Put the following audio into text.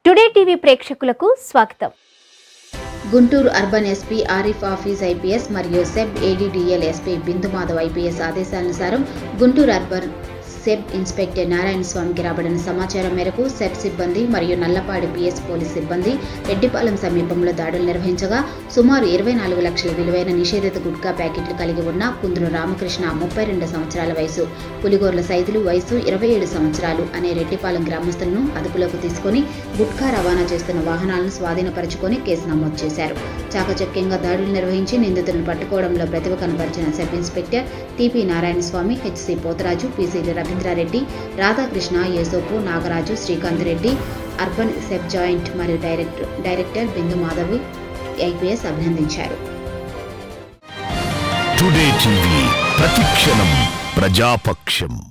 today TV ప్రేక్షకులకు స్వాగతం Guntur urban SP Arif Hafeez IPS మరియు SEB ADDL SP Bindu Madhav IPS ఆదేశానుసారం Guntur urban SEB inspector Narayana స్వామికి రాబడిన సమాచారం మేరకు సెబ్ సిబ్బంది మరియు నల్లపాడి పిఎస్ పోలీస్ సిబ్బంది రెడ్డిపాలెం సమీపంలో దాడులు నిర్వహించగా సుమారు ఇరవై నాలుగు లక్షల విలువైన నిషేధిత గుట్కా ప్యాకెట్లు కలిగి ఉన్న కుందులు రామకృష్ణ ముప్పై రెండు సంవత్సరాల వయసు పులిగోర్ల సైదులు వయసు ఇరవై ఏడు సంవత్సరాలు అనే రెడ్డిపాలెం గ్రామస్తులను అదుపులోకి తీసుకొని గుట్కా రవాణా చేస్తున్న వాహనాలను స్వాధీనపరుచుకొని కేసు నమోదు చేశారు చాకచక్యంగా దాడులు నిర్వహించి నిందితులను పట్టుకోవడంలో ప్రతిభ కనపరిచిన sub inspector TP Narayana Swamy HC Potharaju PCD Ravindrareddy Radhakrishna Yesopu Nagaraju Srikanth Reddy urban SEB joint మరియు director director Bindu Madhavi IPS అభినందించారు టుడే టీవీ ప్రతిక్షణం ప్రజాపక్షం